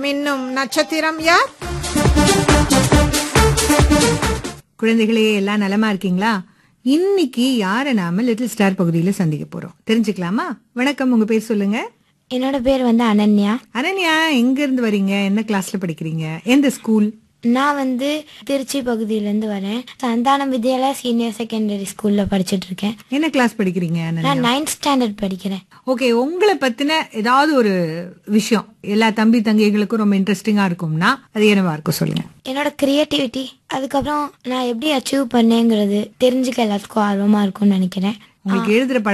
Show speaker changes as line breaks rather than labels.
மின்னும் நட்சத்திரம் யார்
குழந்தைகளே எல்லாம் நலமா இருக்கீங்களா இன்னைக்கு யார நாம லிட்டில் ஸ்டார் பகுதியில சந்திக்க போறோம் தெரிஞ்சுக்கலாமா வணக்கம் உங்க பேர் சொல்லுங்க
என்னோட பேர் வந்து அனன்யா
அனன்யா எங்க இருந்து வரீங்க என்ன கிளாஸ்ல படிக்கிறீங்க எந்த ஸ்கூல்
நான் வந்து திருச்சி பகுதியிலேருந்து வரேன் சந்தானம் வித்யாலயா சீனியர் செகண்டரி ஸ்கூல்ல படிச்சுட்டு இருக்கேன்
என்ன கிளாஸ் படிக்கிறீங்க அனன்யா
நான் நைன்த் ஸ்டாண்டர்ட் படிக்கிறேன்
ஓகே உங்களை பத்தின ஏதாவது ஒரு விஷயம் எல்லா தம்பி தங்கைகளுக்கும் ரொம்ப இன்ட்ரெஸ்டிங்கா இருக்கும்னா அது என்னவா இருக்கும் சொல்லுங்க
என்னோட கிரியேட்டிவிட்டி அதுக்கப்புறம் நான் எப்படி அச்சீவ் பண்ணேங்கிறது தெரிஞ்சுக்க எல்லாத்துக்கும் ஆர்வமா இருக்கும்னு நினைக்கிறேன்
உங்களுக்கு எழுதுற